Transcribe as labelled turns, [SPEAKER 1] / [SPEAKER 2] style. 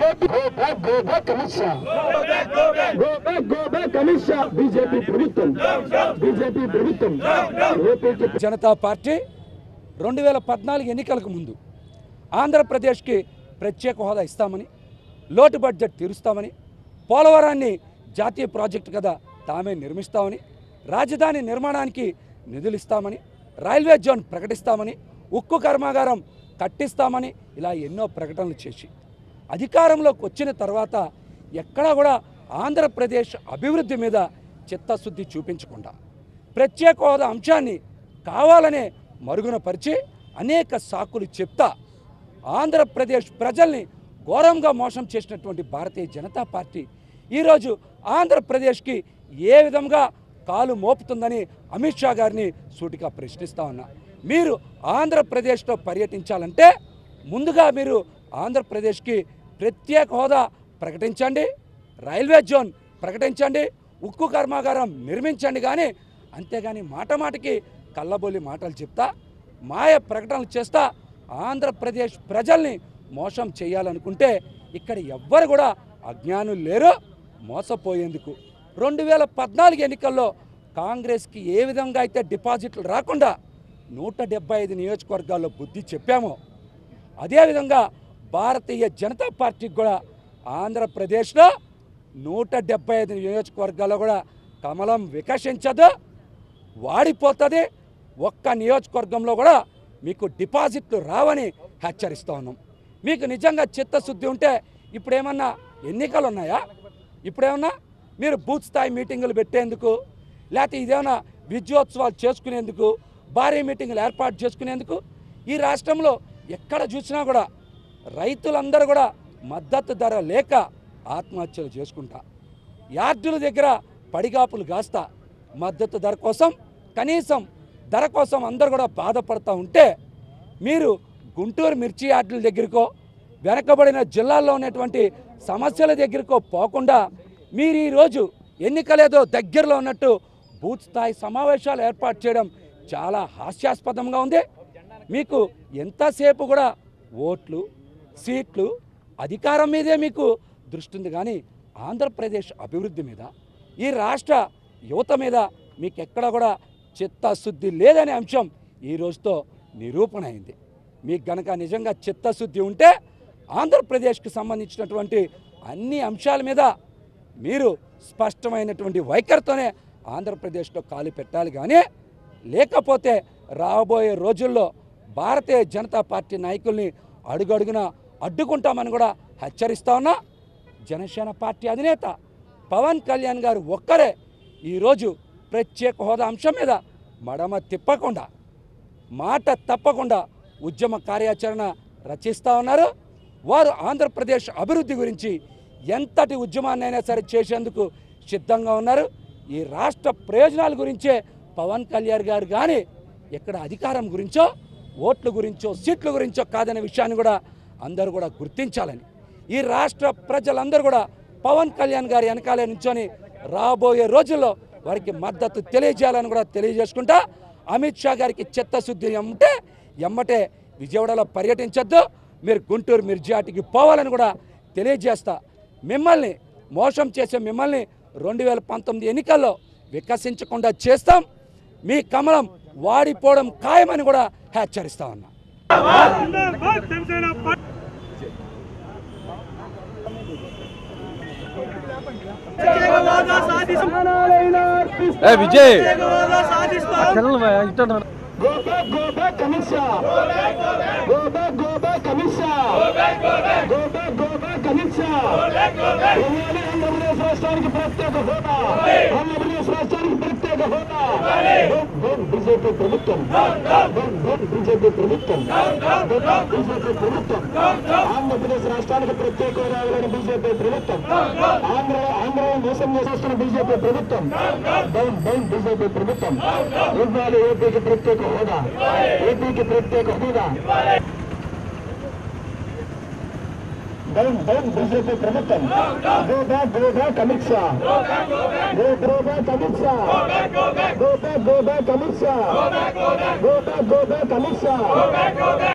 [SPEAKER 1] BJP go back go back Amit Shah go back go back Amit Shah BJP ప్రభుత్వం BJP ప్రభుత్వం ఏపీకి
[SPEAKER 2] Janata party రెండు వేల పద్నాలుగు ఎన్నికలకు ముందు ఆంధ్రప్రదేశ్కి ప్రత్యేక హోదా ఇస్తామని లోటు బడ్జెట్ తీరుస్తామని పోలవరాన్ని జాతీయ ప్రాజెక్టు కదా తామే నిర్మిస్తామని రాజధాని నిర్మాణానికి నిధులు ఇస్తామని రైల్వే జోన్ ప్రకటిస్తామని ఉక్కు కర్మాగారం కట్టిస్తామని ఇలా ఎన్నో ప్రకటనలు చేసి అధికారంలోకి వచ్చిన తర్వాత ఎక్కడా కూడా ఆంధ్రప్రదేశ్ అభివృద్ధి మీద చిత్తశుద్ధి చూపించకుండా ప్రత్యేక హోదా అంశాన్ని కావాలనే మరుగున పరిచి అనేక సాకులు చెప్తా ఆంధ్రప్రదేశ్ ప్రజల్ని ఘోరంగా మోసం చేసినటువంటి భారతీయ జనతా పార్టీ ఈరోజు ఆంధ్రప్రదేశ్కి ఏ విధంగా కాలు మోపుతుందని అమిత్ షా గారిని సూటిగా ప్రశ్నిస్తా ఉన్నా మీరు ఆంధ్రప్రదేశ్లో పర్యటించాలంటే ముందుగా మీరు ఆంధ్రప్రదేశ్కి ప్రత్యేక హోదా ప్రకటించండి రైల్వే జోన్ ప్రకటించండి ఉక్కు కర్మాగారం నిర్మించండి కానీ అంతేగాని మాట మాటకి కళ్ళబొల్లి మాటలు చెప్తా మాయ ప్రకటనలు చేస్తా ఆంధ్రప్రదేశ్ ప్రజల్ని మోసం చేయాలనుకుంటే ఇక్కడ ఎవ్వరు కూడా అజ్ఞానులు లేరు మోసపోయేందుకు రెండు వేల పద్నాలుగు ఎన్నికల్లో కాంగ్రెస్కి ఏ విధంగా అయితే డిపాజిట్లు రాకుండా నూట డెబ్బై ఐదు నియోజకవర్గాల్లో బుద్ధి చెప్పామో అదేవిధంగా భారతీయ జనతా పార్టీకి కూడా ఆంధ్రప్రదేశ్లో నూట డెబ్బై ఐదు నియోజకవర్గాల్లో కూడా కమలం వికసించదు వాడిపోతుంది ఒక్క నియోజకవర్గంలో కూడా మీకు డిపాజిట్లు రావని హెచ్చరిస్తూ ఉన్నాం మీకు నిజంగా చిత్తశుద్ధి ఉంటే ఇప్పుడేమన్నా ఎన్నికలు ఉన్నాయా ఇప్పుడేమన్నా మీరు బూత్ స్థాయి మీటింగులు పెట్టేందుకు లేకపోతే ఇదేమన్నా విద్యోత్సవాలు చేసుకునేందుకు భారీ మీటింగులు ఏర్పాటు చేసుకునేందుకు ఈ రాష్ట్రంలో ఎక్కడ చూసినా కూడా రైతులందరూ కూడా మద్దతు ధర లేక ఆత్మహత్యలు చేసుకుంటా యార్డుల దగ్గర పడిగాపులు కాస్తా మద్దతు ధర కోసం కనీసం ధర కోసం అందరు కూడా బాధపడతా ఉంటే మీరు గుంటూరు మిర్చి యార్డుల దగ్గరకో వెనకబడిన జిల్లాల్లో ఉన్నటువంటి సమస్యల దగ్గరకో పోకుండా మీరు ఈరోజు ఎన్నికలేదో దగ్గరలో ఉన్నట్టు బూత్ స్థాయి సమావేశాలు ఏర్పాటు చేయడం చాలా హాస్యాస్పదంగా ఉంది మీకు ఎంతసేపు కూడా ఓట్లు సీట్లు అధికారం మీదే మీకు దృష్టి ఉంది కానీ ఆంధ్రప్రదేశ్ అభివృద్ధి మీద ఈ రాష్ట్ర యువత మీద మీకు ఎక్కడ కూడా చిత్తశుద్ధి లేదనే అంశం ఈ రోజుతో నిరూపణ అయింది మీకు గనక నిజంగా చిత్తశుద్ధి ఉంటే ఆంధ్రప్రదేశ్కి సంబంధించినటువంటి అన్ని అంశాల మీద మీరు స్పష్టమైనటువంటి వైఖరితోనే ఆంధ్రప్రదేశ్లో కాలు పెట్టాలి కానీ లేకపోతే రాబోయే రోజుల్లో భారతీయ జనతా పార్టీ నాయకుల్ని అడుగడుగున అడ్డుకుంటామని కూడా హెచ్చరిస్తా ఉన్నా జనసేన పార్టీ అధినేత పవన్ కళ్యాణ్ గారు ఒక్కరే ఈరోజు ప్రత్యేక హోదా అంశం మీద మడమ తిప్పకుండా మాట తప్పకుండా ఉద్యమ కార్యాచరణ రచిస్తూ ఉన్నారు వారు ఆంధ్రప్రదేశ్ అభివృద్ధి గురించి ఎంతటి ఉద్యమాన్నైనా సరే చేసేందుకు సిద్ధంగా ఉన్నారు ఈ రాష్ట్ర ప్రయోజనాల గురించే పవన్ కళ్యాణ్ గారు కానీ ఇక్కడ అధికారం గురించో ఓట్ల గురించో సీట్ల గురించో కాదనే విషయాన్ని కూడా అందరూ కూడా గుర్తించాలని ఈ రాష్ట్ర ప్రజలందరూ కూడా పవన్ కళ్యాణ్ గారి వెనకాలే నుంచొని రాబోయే రోజుల్లో వారికి మద్దతు తెలియజేయాలని కూడా తెలియజేసుకుంటా అమిత్ షా గారికి చిత్తశుద్ధి ఉంటే ఎమ్మటే విజయవాడలో పర్యటించొద్దు మీరు గుంటూరు మిర్జాటికి పోవాలని కూడా తెలియజేస్తా మిమ్మల్ని మోసం చేసే మిమ్మల్ని రెండు వేల పంతొమ్మిది ఎన్నికల్లో వికసించకుండా చేస్తాం మీ కమలం వాడిపోవడం ఖాయమని కూడా హెచ్చరిస్తా ఉన్నా
[SPEAKER 3] ఏ Vijay
[SPEAKER 1] Go back, go back, Amit Shah. Go back, go back, Amit Shah. Go back, go back, Amit Shah. ఇవాళ ఆంధ్రప్రదేశ్ రాష్ట్రానికి ప్రత్యేక హోదా ఆంధ్రప్రదేశ్ రాష్ట్రానికి ప్రత్యేక హోదా డోన్ డోన్ బీజేపీ ప్రభుత్వం డోన్ డోన్ బీజేపీ ప్రభుత్వం డోన్ బీజేపీ ప్రభుత్వం ఆంధ్రప్రదేశ్ రాష్ట్రానికి ప్రత్యేక హోదా ఇవ్వని బీజేపీ ప్రభుత్వం ఆంధ్ర ఆంధ్రలో మోసం చేస్తున్న బీజేపీ ప్రభుత్వం డౌన్ డౌన్ బీజేపీ ప్రభుత్వం ఇవ్వాలి ఏపీకి ప్రత్యేక హోదా ఏపీకి ప్రత్యేక హోదా డౌన్ డౌన్ బీజేపీ ప్రభుత్వం go back go back Amit Shah go go back Amit Shah go back go back Amit Shah go back go back Amit Shah